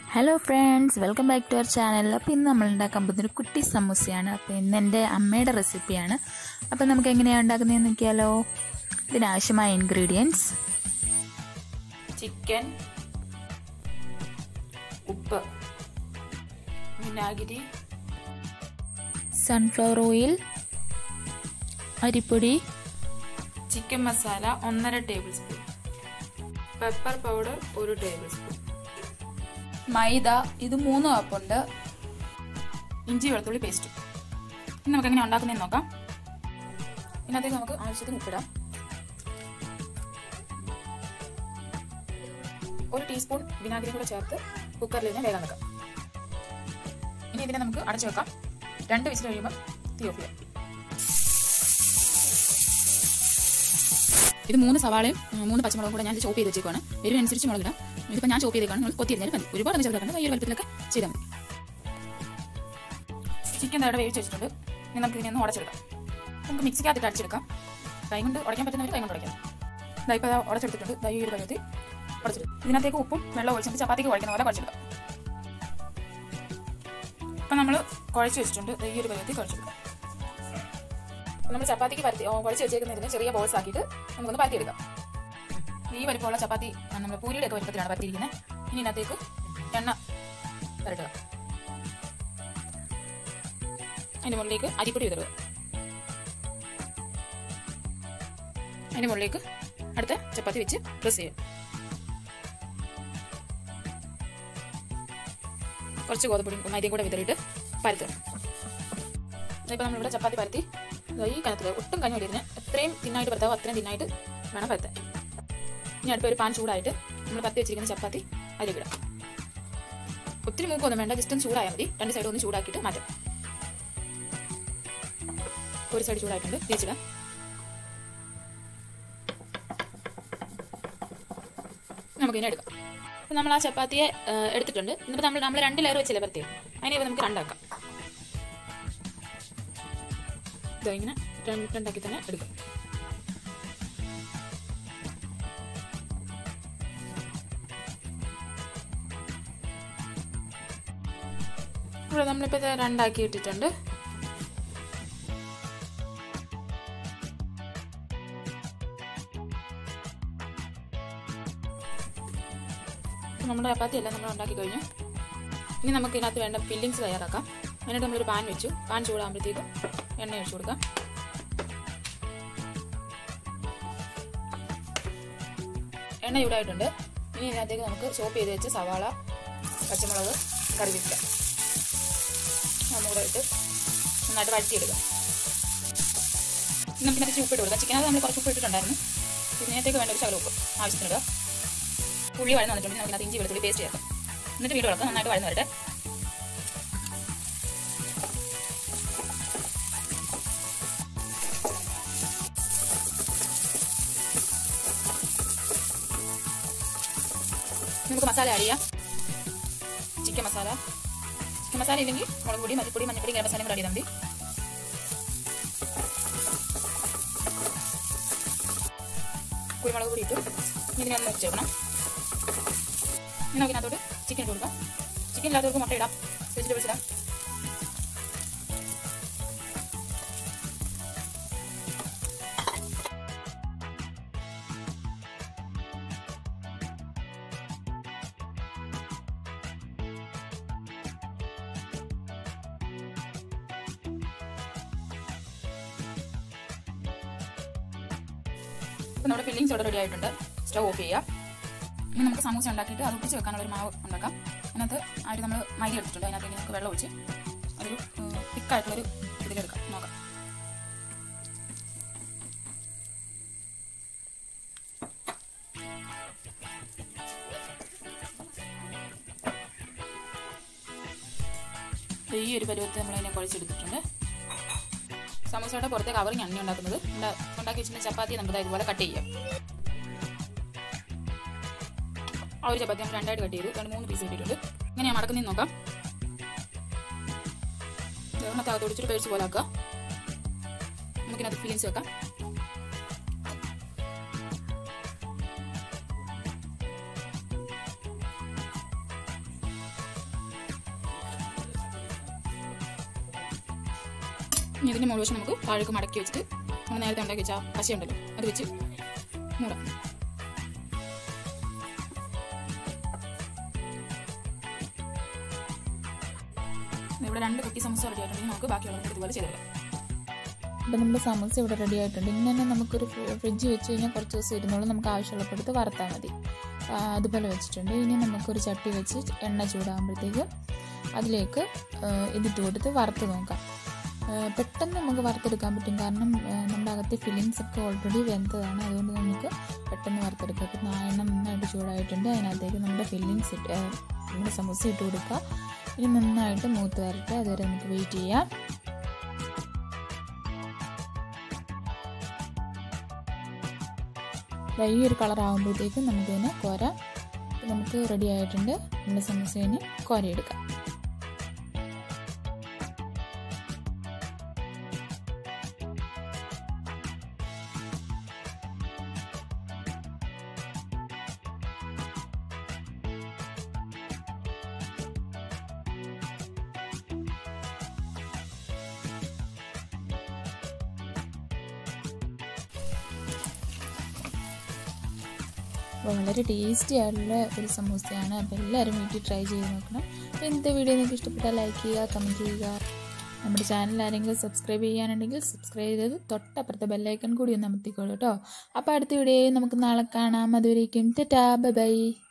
hello friends welcome back to our channel അപ്പോൾ ഇന്ന് നമ്മൾ ഉണ്ടാക്കാൻ പോകുന്നത് ഒരു കുട്ടി സമൂസയാണ് അപ്പോൾ ഇന്ന് എൻ്റെ അമ്മയുടെ റെസിപ്പിയാണ് അപ്പോൾ നമുക്ക് എങ്ങനെയാണ് ഉണ്ടാക്കുന്നതെന്ന് നോക്കിയാലോ ഇതിനാവശ്യമായ ഇൻഗ്രീഡിയൻസ് ചിക്കൻ ഉപ്പ് വിനാഗിരി സൺഫ്ലവർ ഓയിൽ അരിപ്പൊടി ചിക്കൻ മസാല ഒന്നര ടേബിൾ സ്പൂൺ പെപ്പർ പൗഡർ ഒരു ടേബിൾ സ്പൂൺ മൈദ ഇത് മൂന്ന് കപ്പുണ്ട് ഇഞ്ചി വെളുത്തുള്ളി പേസ്റ്റ് ഇനി നമുക്ക് എങ്ങനെ ഉണ്ടാക്കുന്നതെന്ന് നോക്കാം ഇതിനകത്തേക്ക് നമുക്ക് ആവശ്യത്തിന് ഉപ്പിടാം ഒരു ടീസ്പൂൺ വിനാഗിരി കൂടെ ചേർത്ത് കുക്കറിൽ ഇതിനെ വേഗം വെക്കാം ഇനി ഇതിനെ നമുക്ക് അടച്ചു വെക്കാം രണ്ട് വിസിൽ കഴിയുമ്പോൾ തീ ഓഫ് ചെയ്യാം ഇത് മൂന്ന് സവാളയും ഉം, മൂന്ന് പച്ചമുളകും കൂടെ ഞാൻ ചോപ്പ് ചെയ്ത് വെച്ചേക്കാണ് എരിവനുസരിച്ച് മുളകിടാം ഇതിപ്പോൾ ഞാൻ ചോപ്പ് ചെയ്തേക്കാണ് നിങ്ങൾ കൊത്തി ഇരുന്നാലും മതി ഒരുപാട് ചെറുതാക്കണം ഈ ഒരു വലുപ്പത്തിലൊക്കെ ചെയ്താൽ മതി ചിക്കൻ അവിടെ വേവിച്ച് വെച്ചിട്ടുണ്ട് ഇനി നമുക്ക് ഇതിനെ ഒന്ന് ഉടച്ചെടുക്കാം നമുക്ക് മിക്സിക്കകത്തിട്ട് അടിച്ചെടുക്കാം കൈ കൊണ്ട് ഉടയ്ക്കാൻ പറ്റുന്നവർ കൈ കൊണ്ട് ഉടയ്ക്കാം ദാ ഇപ്പോൾ ഉടച്ചെടുത്തിട്ടുണ്ട് ദാ ഈ ഒരു പരുവത്തിൽ ഉടച്ചെടുക്കും ഇതിനകത്തേക്ക് ഉപ്പും വെള്ളം ഒഴിച്ചിട്ട് ചപ്പാത്തിക്ക് കുഴക്കുന്ന പോലെ കുഴച്ചെടുക്കാം അപ്പം നമ്മൾ കുഴച്ച് വെച്ചിട്ടുണ്ട് ദാ ഈ ഒരു പരുവത്തിൽ കുഴച്ചെടുക്കാം നമ്മൾ ചപ്പാത്തിക്ക് പരത്തി ഓ, കുഴച്ച് വെച്ചേക്കുന്നതിന് ചെറിയ ബോൾസ് ആക്കിയിട്ട് നമുക്കൊന്ന് പരത്തിയെടുക്കാം ഈ വലിപ്പമുള്ള ചപ്പാത്തി നമ്മൾ പൂരിയുടെ ഒക്കെ വലിപ്പത്തിലാണ് പരത്തിയിരിക്കുന്നത് ഇനി ഇതിനകത്തേക്ക് എണ്ണ പരട്ടുക അതിന്റെ മുകളിലേക്ക് അരിപ്പൊടി വിതറുക അതിന്റെ മുകളിലേക്ക് അടുത്ത ചപ്പാത്തി വെച്ച് പ്രസ് ചെയ്യുക കുറച്ച് ഗോതപ്പൊടി മൈദയും കൂടെ വിതറിയിട്ട് പരത്തുക ഇപ്പം നമ്മളിവിടെ ചപ്പാത്തി പരത്തി ദാ ഈ കനത്തിൽ ഒട്ടും കഞ്ഞി വരുന്നത് എത്രയും തിന്നായിട്ട് പരത്താവോ അത്രയും തിന്നായിട്ട് വേണം പരത്താൻ ഇനി അടുത്ത ഒരു പാൻ ചൂടായിട്ട് നമ്മൾ പരത്തി വെച്ചിരിക്കുന്ന ചപ്പാത്തി അതിലേക്ക് ഇടാം ഒത്തിരി മൂക്കൊന്നും വേണ്ട ജസ്റ്റ് ഒന്ന് ചൂടായാൽ മതി രണ്ട് സൈഡും ഒന്ന് ചൂടാക്കിയിട്ട് മാറ്റാം ഒരു സൈഡ് ചൂടായിട്ടുണ്ട് തേച്ചിടാം നമുക്കിതിനെ എടുക്കാം അപ്പം നമ്മൾ ആ ചപ്പാത്തിയെ ആ, എടുത്തിട്ടുണ്ട് ഇന്നിപ്പോൾ നമ്മൾ നമ്മൾ രണ്ട് ലെയർ വെച്ചല്ലേ പരത്തി അതിനെ ഇപ്പം നമുക്ക് രണ്ടാക്കാം ഇതാ ഇങ്ങനെ രണ്ട് രണ്ടാക്കി തന്നെ എടുക്കാം ഇവിടെ നമ്മളിപ്പോൾ ഇത് രണ്ടാക്കി ഇട്ടിട്ടുണ്ട് നമ്മുടെ ചപ്പാത്തി എല്ലാം നമ്മൾ ഉണ്ടാക്കി കഴിഞ്ഞു ഇനി നമുക്ക് ഇതിനകത്ത് വേണ്ട ഫില്ലിങ്സ് തയ്യാറാക്കാം അതിനായിട്ട് നമ്മളൊരു പാൻ വെച്ചു പാൻ ചൂടാകുമ്പോഴത്തേക്കും എണ്ണ ഒഴിച്ചു കൊടുക്കാം എണ്ണ ചൂടായിട്ടുണ്ട് ഇനി ഇതിനകത്തേക്ക് നമുക്ക് ചോപ്പ് ചെയ്ത് വെച്ച് സവാള പച്ചമുളക് കറിവേപ്പില ഒന്നുകൂടെ ഇട്ട് നന്നായിട്ട് വഴറ്റിയെടുക്കാം ഇനി നമുക്ക് ഇതിനകത്ത് ഉപ്പിട്ട് കൊടുക്കാം ചിക്കനകത്ത് നമ്മൾ കുറച്ച് ഉപ്പ് ഇട്ടിട്ടുണ്ടായിരുന്നു ഇതിനകത്തേക്ക് വേണ്ട ഒരു ശകലം ഉപ്പ് ആവശ്യത്തിനിടുക പുള്ളി വഴന്ന് വന്നിട്ടുണ്ടെങ്കിൽ നമുക്ക് ഇഞ്ചി വെളുത്തുള്ളി പേസ്റ്റ് ചേർക്കാം എന്നിട്ട് വീട് വളർത്താം നന്നായിട്ട് വഴന്ന് വരട്ടെ നമുക്ക് മസാല ആഡ് ചെയ്യാം ചിക്കൻ മസാല ചിക്കൻ മസാല ഇല്ലെങ്കിൽ മുളക് പൊടി മല്ലിപ്പൊടി മഞ്ഞപ്പൊടി ഗരം മസാലയും കൂടെ ആഡ് ചെയ്താൽ മതി കുരുമുളക് പൊടി ഇട്ടു ഇനി ഇതിനെ ഒന്ന് ചേർക്കണം ഇനി നമുക്ക് ഇതിനകത്തോട്ട് ചിക്കൻ ഇട്ട് കൊടുക്കാം ചിക്കൻ ഇല്ലാത്തവർക്ക് മുട്ട ഇടാം വെജിറ്റബിൾസ് ഇടാം ഇപ്പം നമ്മുടെ ഫില്ലിങ്സ് ഇവിടെ റെഡി ആയിട്ടുണ്ട് സ്റ്റവ് ഓഫ് ചെയ്യാം ഇനി നമുക്ക് സമൂസ ഉണ്ടാക്കിയിട്ട് അത് ഒട്ടിച്ച് വെക്കാനുള്ള ഒരു മാവ് ഉണ്ടാക്കാം അതിനകത്ത് ആയിട്ട് നമ്മൾ മൈദ എടുത്തിട്ടുണ്ട് അതിനകത്ത് നമുക്ക് വെള്ളം ഒഴിച്ച് അതൊരു തിക്കായിട്ടുള്ളൊരു ഇതിലെടുക്കാം നോക്കാം ഈ ഒരു പരുവത്തിൽ നമ്മൾ അതിനെ കുഴച്ചെടുത്തിട്ടുണ്ട് സമൂസയുടെ പുറത്തെ കവറിങ് അണ്ണി ഉണ്ടാക്കുന്നത് ഉണ്ടാ- ഉണ്ടാക്കി വെച്ചിട്ടുള്ള ചപ്പാത്തി നമുക്ക് ദാ ഇതുപോലെ കട്ട് ചെയ്യാം ആ ഒരു ചപ്പാത്തി നമ്മൾ രണ്ടായിട്ട് കട്ട് ചെയ്തു രണ്ട് മൂന്ന് പീസ് കിട്ടിയിട്ടുണ്ട് ഇങ്ങനെയാണ് മടക്കുന്നതെന്ന് നോക്കാം ഒരെണ്ണത്തെ ഒടിച്ചിട്ട് പേഴ്സ് പോലെ ആക്കുക നമുക്കിനകത്ത് ഫിലിങ്സ് വെക്കാം ഇനി ഇതിൻ്റെ മുകൾ വശം നമുക്ക് താഴേക്ക് മടക്കി വെച്ചിട്ട് നമ്മൾ നേരത്തെ ഉണ്ടാക്കി വെച്ച ആ പശയുണ്ടല്ലോ അത് വെച്ച് മൂടാം ഇവിടെ രണ്ട് കുട്ടി സമോസ റെഡി ആയിട്ടുണ്ടെങ്കിൽ നമുക്ക് ബാക്കിയുള്ളത് ഇതുപോലെ ചെയ്തെടുക്കാം അപ്പം നമ്മുടെ സമോസ ഇവിടെ റെഡി ആയിട്ടുണ്ട് ഇങ്ങനെ തന്നെ നമുക്കൊരു ഫ്രിഡ്ജ് വെച്ച് കഴിഞ്ഞാൽ കുറച്ച് ദിവസം ഇരുന്നോളും നമുക്ക് ആവശ്യമുള്ളപ്പെടുത്ത് വറുത്താൽ മതി ആ, അതുപോലെ വെച്ചിട്ടുണ്ട് ഇനി നമുക്കൊരു ചട്ടി വെച്ച് എണ്ണ ചൂടാകുമ്പോഴത്തേക്ക് അതിലേക്ക് ആ, ഇതിട്ട് കൊടുത്ത് വറുത്ത് നോക്കാം ആ, പെട്ടെന്ന് നമുക്ക് വറുത്തെടുക്കാൻ പറ്റും കാരണം ആ, നമ്മുടെ അകത്തെ ഫില്ലിങ്സ് ഒക്കെ ഓൾറെഡി വെന്തതാണ് അതുകൊണ്ട് നമുക്ക് പെട്ടെന്ന് വറുത്തെടുക്കാം ഇപ്പം ആ എണ്ണ നന്നായിട്ട് ചൂടായിട്ടുണ്ട് അതിനകത്തേക്ക് നമ്മുടെ ഫില്ലിങ്സ് ഇട്ട് ആ, നമ്മുടെ സമോസ ഇട്ട് കൊടുക്കുക ഇനി നന്നായിട്ട് മൂത്ത് വരട്ടെ അതുവരെ നമുക്ക് വെയിറ്റ് ചെയ്യാം ദാ ഈ ഒരു കളർ ആകുമ്പോഴത്തേക്കും നമുക്കിതിനെ കോരാം ഇപ്പം നമുക്ക് റെഡി ആയിട്ടുണ്ട് നമ്മുടെ സമോസേനെ കോരയെടുക്കാം അപ്പോൾ വളരെ ടേസ്റ്റി ആയിട്ടുള്ള ഒരു സമൂസയാണ് അപ്പോൾ എല്ലാവരും വീട്ടിൽ ട്രൈ ചെയ്ത് നോക്കണം അപ്പോൾ ഇന്നത്തെ വീഡിയോ നിങ്ങൾക്ക് ഇഷ്ടപ്പെട്ടാൽ ലൈക്ക് ചെയ്യുക കമൻറ്റ് ചെയ്യുക നമ്മുടെ ചാനൽ ആരെങ്കിലും സബ്സ്ക്രൈബ് ചെയ്യാനുണ്ടെങ്കിൽ സബ്സ്ക്രൈബ് ചെയ്ത് തൊട്ടപ്പുറത്തെ ബെല്ലൈക്കൺ കൂടി ഒന്ന് അമർത്തിക്കോളൂ കേട്ടോ അപ്പോൾ അടുത്ത വീഡിയോ നമുക്ക് നാളെ കാണാം അതുവരേക്കും ടാ ബൈ